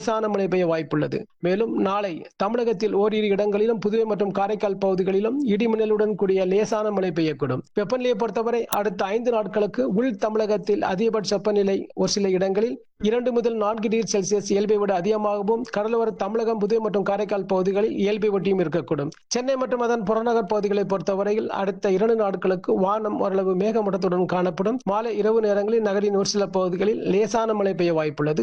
லேசான மழை பெய்ய வாய்ப்புள்ளது மேலும் நாளை தமிழகத்தில் ஓரிரு இடங்களிலும் புதுவை மற்றும் காரைக்கால் பகுதிகளிலும் இடிமின்னலுடன் கூடிய லேசான மழை பெய்யக்கூடும் வெப்பநிலையை பொறுத்தவரை அடுத்த ஐந்து நாட்களுக்கு உள் தமிழகத்தில் அதிகபட்ச வெப்பநிலை ஒரு சில இடங்களில் இரண்டு முதல் நான்கு டிகிரி செல்சியஸ் இயல்பை விட அதிகமாகவும் கடலோர தமிழகம் புதுவை மற்றும் காரைக்கால் பகுதிகளில் இயல்பை ஒட்டியும் இருக்கக்கூடும் சென்னை மற்றும் அதன் புறநகர் பகுதிகளை பொறுத்தவரையில் அடுத்த இரண்டு நாட்களுக்கு வானம் ஓரளவு மேகமூட்டத்துடன் காணப்படும் மாலை இரவு நேரங்களில் நகரின் ஒரு சில பகுதிகளில் லேசான மழை பெய்ய வாய்ப்புள்ளது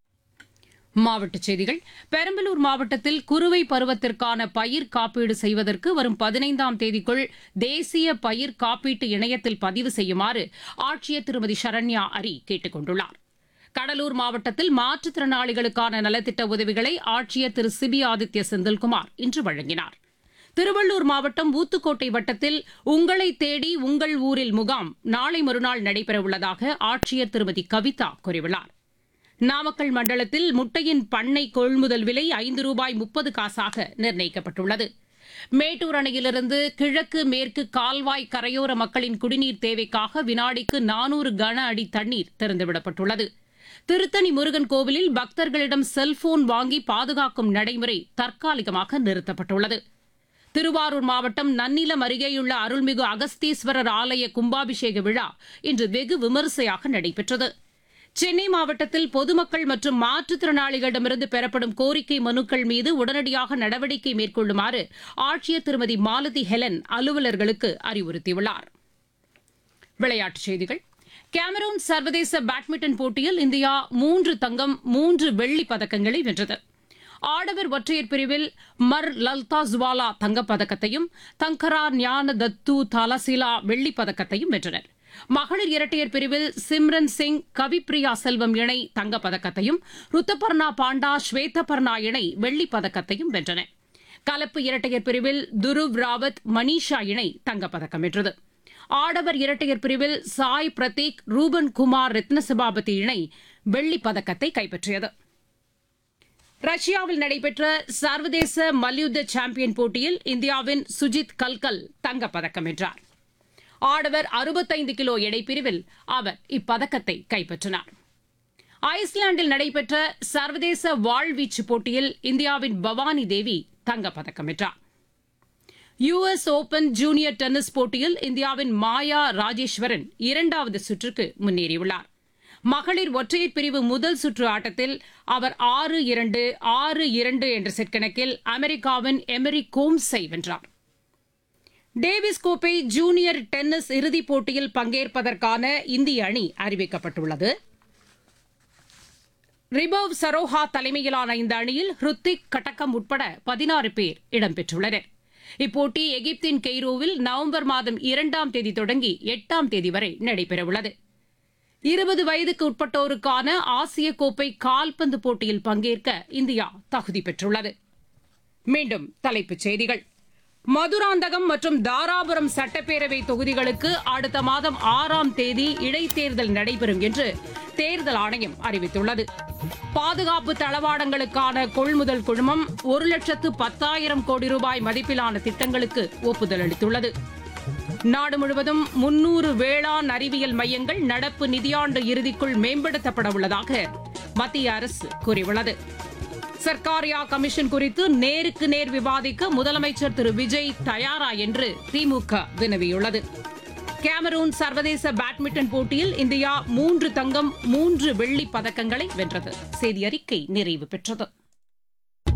மாவட்டச் செய்திகள் பெரம்பலூர் மாவட்டத்தில் குறுவை பருவத்திற்கான பயிர் காப்பீடு செய்வதற்கு வரும் பதினைந்தாம் தேதிக்குள் தேசிய பயிர் காப்பீட்டு இணையத்தில் பதிவு செய்யுமாறு ஆட்சியர் திருமதி சரண்யா அரி கேட்டுக் கொண்டுள்ளார் கடலூர் மாவட்டத்தில் மாற்றுத்திறனாளிகளுக்கான நலத்திட்ட உதவிகளை ஆட்சியர் திரு சிபி ஆதித்ய செந்தில்குமார் இன்று வழங்கினார் திருவள்ளூர் மாவட்டம் ஊத்துக்கோட்டை வட்டத்தில் உங்களை தேடி உங்கள் ஊரில் முகாம் நாளை மறுநாள் நடைபெறவுள்ளதாக ஆட்சியர் திருமதி கவிதா கூறியுள்ளார் நாமக்கல் மண்டலத்தில் முட்டையின் பண்ணை கொள்முதல் விலை ஐந்து ரூபாய் முப்பது காசாக நிர்ணயிக்கப்பட்டுள்ளது மேட்டூர் அணையிலிருந்து கிழக்கு மேற்கு கால்வாய் கரையோர மக்களின் குடிநீர் தேவைக்காக வினாடிக்கு நானூறு கன அடி தண்ணீர் திறந்துவிடப்பட்டுள்ளது திருத்தணி முருகன் கோவிலில் பக்தர்களிடம் செல்போன் வாங்கி பாதுகாக்கும் நடைமுறை தற்காலிகமாக நிறுத்தப்பட்டுள்ளது திருவாரூர் மாவட்டம் நன்னிலம் அருகேயுள்ள அருள்மிகு அகஸ்தீஸ்வரர் ஆலய கும்பாபிஷேக விழா இன்று வெகு விமரிசையாக நடைபெற்றது சென்னை மாவட்டத்தில் பொதுமக்கள் மற்றும் மாற்றுத்திறனாளிகளிடமிருந்து பெறப்படும் கோரிக்கை மனுக்கள் மீது உடனடியாக நடவடிக்கை மேற்கொள்ளுமாறு ஆட்சியர் திருமதி மாலதி ஹெலன் அலுவலர்களுக்கு அறிவுறுத்தியுள்ளார் விளையாட்டுச் செய்திகள் கேமரூன் சர்வதேச பேட்மிண்டன் போட்டியில் இந்தியா மூன்று தங்கம் மூன்று வெள்ளிப் பதக்கங்களை வென்றது ஆடவர் ஒற்றையர் பிரிவில் மர் லல்தா ஜுவாலா தங்கப்பதக்கத்தையும் தங்கரா ஞான தத்து தலசிலா வெள்ளிப் பதக்கத்தையும் வென்றனர் மகளிர் இரட்டையர் பிரிவில் சிம்ரன் சிங் கவிப்ரியா செல்வம் இணை தங்கப்பதக்கத்தையும் ருத்தபர்ணா பாண்டா ஸ்வேதபர்ணா இணை வெள்ளிப் பதக்கத்தையும் வென்றன கலப்பு இரட்டையர் பிரிவில் துருவ் ராவத் மனிஷா இணை தங்கப்பதக்கம் வென்றது ஆடவர் இரட்டையர் பிரிவில் சாய் பிரதீக் ரூபன் குமார் ரத்னசபாபதி இணை வெள்ளிப் பதக்கத்தை கைப்பற்றியது ரஷ்யாவில் நடைபெற்ற சர்வதேச மல்யுத்த சாம்பியன் போட்டியில் இந்தியாவின் சுஜித் கல்கல் தங்கப்பதக்கம் வென்றார் ஆடவர் அறுபத்தைந்து கிலோ எடைப்பிரிவில் அவர் இப்பதக்கத்தை கைப்பற்றினார் ஐஸ்லாந்தில் நடைபெற்ற சர்வதேச வாழ்வீச்சு போட்டியில் இந்தியாவின் பவானி தேவி தங்கப்பதக்கம் வென்றார் யுஎஸ் ஓபன் ஜூனியர் டென்னிஸ் போட்டியில் இந்தியாவின் மாயா ராஜேஸ்வரன் இரண்டாவது சுற்றுக்கு முன்னேறியுள்ளார் மகளிர் ஒற்றையர் பிரிவு முதல் சுற்று ஆட்டத்தில் அவர் ஆறு இரண்டு ஆறு இரண்டு என்ற செட் கணக்கில் அமெரிக்காவின் எமரி கோம்ஸை வென்றார் டேவிஸ் கோப்பை ஜூனியர் டென்னிஸ் இறுதிப் போட்டியில் பங்கேற்பதற்கான இந்திய அணி அறிவிக்கப்பட்டுள்ளது ரிபவ் சரோஹா தலைமையிலான இந்த அணியில் ஹிருத்திக் கட்டக்கம் உட்பட பதினாறு பேர் இடம்பெற்றுள்ளனர் இப்போட்டி எகிப்தின் கெய்ரோவில் நவம்பர் மாதம் இரண்டாம் தேதி தொடங்கி எட்டாம் தேதி வரை நடைபெறவுள்ளது இருபது வயதுக்கு உட்பட்டோருக்கான ஆசிய கோப்பை கால்பந்து போட்டியில் பங்கேற்க இந்தியா தகுதி பெற்றுள்ளது மீண்டும் தலைப்புச் செய்திகள் மதுராந்தகம் மற்றும் தாராபுரம் சட்டப்பேரவை தொகுதிகளுக்கு அடுத்த மாதம் ஆறாம் தேதி இடைத்தேர்தல் நடைபெறும் என்று தேர்தல் ஆணையம் அறிவித்துள்ளது பாதுகாப்பு தளவாடங்களுக்கான கொள்முதல் குழுமம் ஒரு லட்சத்து பத்தாயிரம் கோடி ரூபாய் மதிப்பிலான திட்டங்களுக்கு ஒப்புதல் அளித்துள்ளது நாடு முழுவதும் முன்னூறு வேளாண் அறிவியல் மையங்கள் நடப்பு நிதியாண்டு இறுதிக்குள் மேம்படுத்தப்பட உள்ளதாக மத்திய அரசு கூறியுள்ளது சர்க்காரியா கமிஷன் குறித்து நேருக்கு நேர் விவாதிக்க முதலமைச்சர் திரு விஜய் தயாரா என்று திமுக வினவியுள்ளது கேமரூன் சர்வதேச பேட்மிண்டன் போட்டியில் இந்தியா மூன்று தங்கம் மூன்று வெள்ளிப் பதக்கங்களை வென்றது செய்தி அறிக்கை நிறைவு பெற்றது